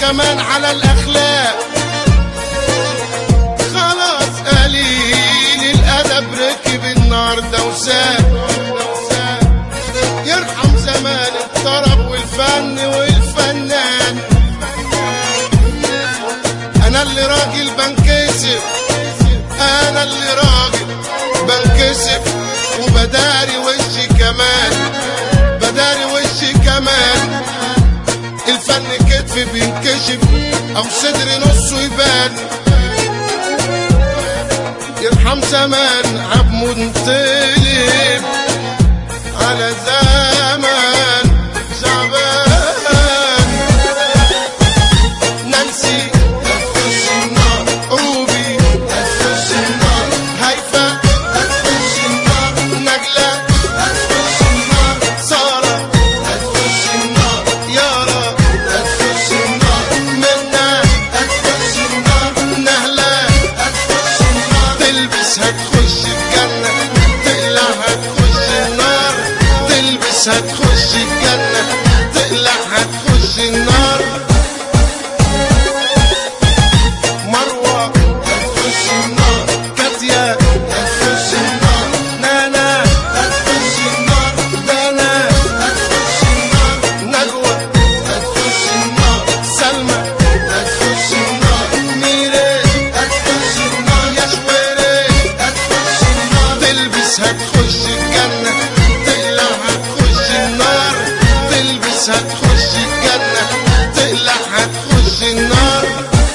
كمان على الاخلاق خلاص قليل الادب ركب النهارده وساب يرحم زمان الطرب والفن والفنان انا اللي راجل بنكسب انا اللي راجل بنكسب وبداري وشي كمان بداري وشي كمان الفن كتف بينكشف او صدري نصه يبان يرحم زمان عب منطلب على زمان شعبان نانسي هتخش النار روبي هتخش النار هيفا هتخش النار نجلة هتخش النار سارة هتخش النار يارا هتخش النار منى هتخش النار نهلة هتخش النار تلبس هتخش الجنة تقلع هتخش النار تلبس هتخش الجنة تقلع هتخش النار مروة هتخش النار كاتيا هتخش النار نانا هتخش النار دانا هتخش النار نجوى هتخش النار سلمى هتخش النار ميري هتخش النار يا شويري هتخش النار تلبس هتخش الجنة تقلع هتخش النار تلبس هتخش الجنة تقلع هتخش النار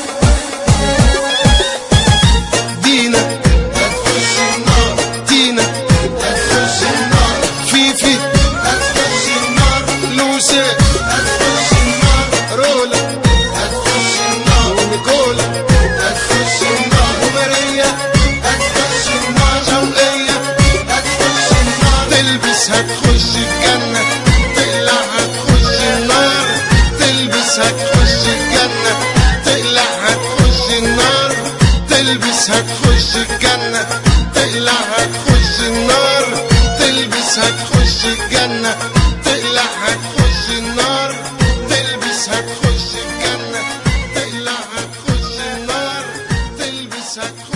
دينا هتخش النار تينا هتخش النار فيفي هتخش النار لوسي هتخش النار رولا هتخش النار ونيكولا هتخش النار وماريا هتخش النار شوقية هتخش النار تلبس هتخش الجنة تقلع هتخش النار تلبس هتخش الجنة تقلع هتخش النار تلبس هتخش الجنة تقلع هتخش النار تلبس هتخش الجنة تقلع هتخش النار تلبس هتخش الجنة تقلع هتخش النار تلبس هتخش